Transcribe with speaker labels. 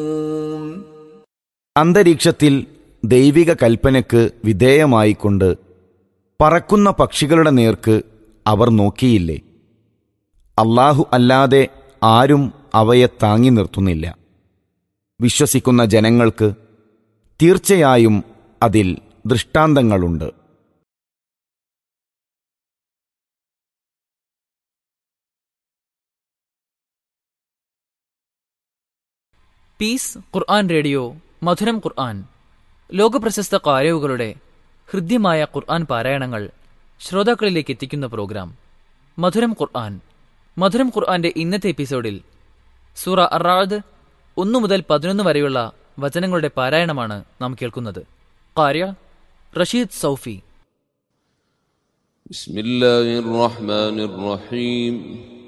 Speaker 1: അന്തരീക്ഷത്തിൽ ദൈവിക കൽപ്പനയ്ക്ക് വിധേയമായിക്കൊണ്ട് പറക്കുന്ന പക്ഷികളുടെ നേർക്ക് അവർ നോക്കിയില്ലേ അള്ളാഹു അല്ലാതെ ആരും അവയെ താങ്ങി നിർത്തുന്നില്ല വിശ്വസിക്കുന്ന ജനങ്ങൾക്ക് തീർച്ചയായും അതിൽ ദൃഷ്ടാന്തങ്ങളുണ്ട്
Speaker 2: പീസ് ഖുർആൻ റേഡിയോ മധുരം ഖുർആൻ ലോകപ്രശസ്ത കാരവുകളുടെ ഹൃദ്യമായ ഖുർആൻ പാരായണങ്ങൾ ശ്രോതാക്കളിലേക്ക് എത്തിക്കുന്ന പ്രോഗ്രാം മധുരം ഖുർആൻ മധുരം ഖുർആന്റെ ഇന്നത്തെ എപ്പിസോഡിൽ സൂറ അറാദ് ഒന്നു മുതൽ പതിനൊന്ന് വരെയുള്ള വചനങ്ങളുടെ പാരായണമാണ് നാം കേൾക്കുന്നത് കാര്യ റഷീദ് സൗഫി
Speaker 3: بسم الله الرحمن الرحيم